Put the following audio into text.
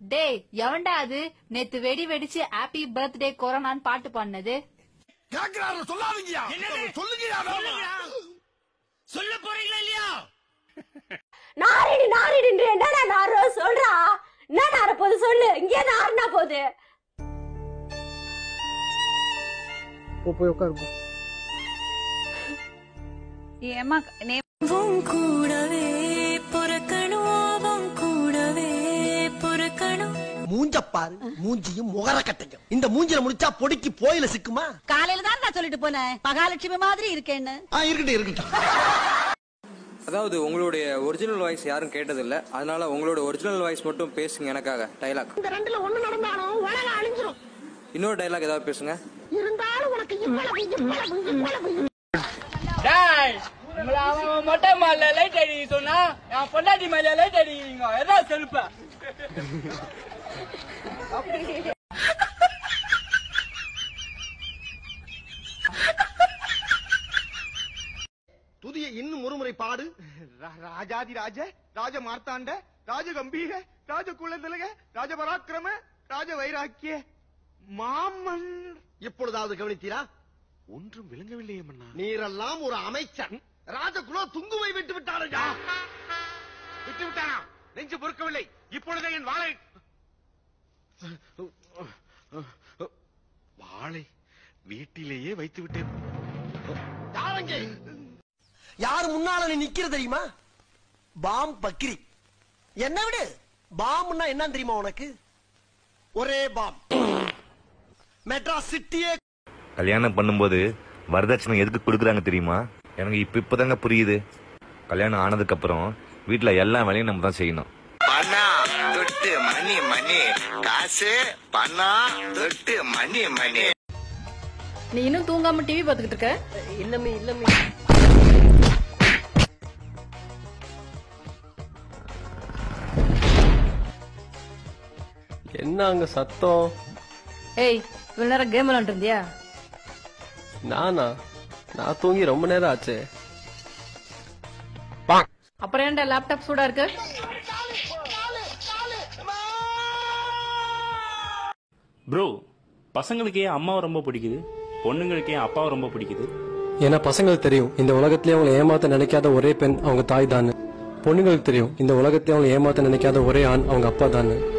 டேய் எவன்டா அது நேத்து வெடி வெடிச்சு ஹாப்பி பர்த்டே கொரோனான்னு பாட்டு பாடினது கேக்குறாரு சொல்லாதீங்கயா சொல்லுங்கயா சொல்ல போறீங்களா இல்லையா நாரடி நாரடின்ற என்னடா நாரோ சொல்றா என்ன நார போகுது சொல்லு இங்கே நாருனா போகுது போய் உட்காரு போ. ஏமா நே கூடவே பொறக்கணும் கூடவே பொறக்கணும் மூஞ்ச பாரு மூஞ்சியும் முகர கட்டையும் இந்த மூஞ்சில முடிச்சா பொடிக்கு போயில சிக்குமா காலையில தான் நான் சொல்லிட்டு போனேன் மகாலட்சுமி மாதிரி இருக்கேன்னு ஆ, இருக்கட்டும் இருக்கட்டும் அதாவது உங்களுடைய ஒரிஜினல் வாய்ஸ் யாரும் கேட்டதில்ல அதனால உங்களோட ஒரிஜினல் வாய்ஸ் மட்டும் பேசுங்க எனக்காக டைலாக் இந்த ரெண்டுல ஒண்ணு நடந்தாலும் உலகம் அழிஞ்சிரும் இன்னொரு டைலாக் ஏதாவது பேசுங்க இருந்தாலும் உனக்கு இவ்வளவு இவ்வளவு இவ்வளவு டேய் உங்களை அவன் மொட்டை மால லைட் அடிக்க சொன்னா என் பொண்டாட்டி மேல லைட் அடிக்கிறீங்க எதாவது செலுப்ப துதிய இன்னும் ஒருமுறை பாடு ராஜாதி ராஜ ராஜ மார்த்தாண்ட ராஜ கம்பீர ராஜ குலதிலக ராஜ பராக்கிரம ராஜ வைராக்கிய மாமன் இப்பொழுதாவது கவனித்தீரா ஒன்றும் விளங்கவில்லையே மன்னா நீரெல்லாம் ஒரு அமைச்சர் ராஜகுலோ துங்குவை விட்டு விட்டாரையா விட்டு விட்டானா நெஞ்சு பொறுக்கவில்லை இப்பொழுதே என் வாளை வாளை வீட்டிலேயே வைத்து விட்டேன் யாரங்கே யாரு முன்னால நீ நிக்கிற தெரியுமா பாம் பக்ரி என்ன விடு பாம்னா என்ன தெரியுமா உனக்கு ஒரே பாம் மெட்ராஸ் சிட்டியே கல்யாணம் பண்ணும்போது வரதட்சணை எதுக்கு கொடுக்குறாங்க தெரியுமா எனக்கு இப்ப இப்பதாங்க புரியுது கல்யாணம் ஆனதுக்கு அப்புறம் வீட்டுல எல்லா வேலையும் நம்ம தான் செய்யணும் பணம் தொட்டு மணி மணி காசு பணம் தொட்டு மணி மணி நீ இன்னும் தூங்காம டிவி பாத்துக்கிட்டு இருக்க இல்லமே இல்லமே என்ன அங்க சத்தம் ஏய் இவ்வளவு நேரம் கேம் விளையாண்டு இருந்தியா நானா நான் தூங்கி ரொம்ப நேரம் ஆச்சே அப்புறம் ஏன்டா லேப்டாப் சூடா இருக்கு ப்ரோ பசங்களுக்கு ஏன் அம்மாவை ரொம்ப பிடிக்குது பொண்ணுங்களுக்கு ஏன் அப்பாவை ரொம்ப பிடிக்குது ஏன்னா பசங்களுக்கு தெரியும் இந்த உலகத்திலே அவங்களை ஏமாத்த நினைக்காத ஒரே பெண் அவங்க தாய் தான் பொண்ணுங்களுக்கு தெரியும் இந்த உலகத்திலே அவங்களை ஏமாத்த நினைக்காத ஒரே ஆண் அவங்க அப்பா தான்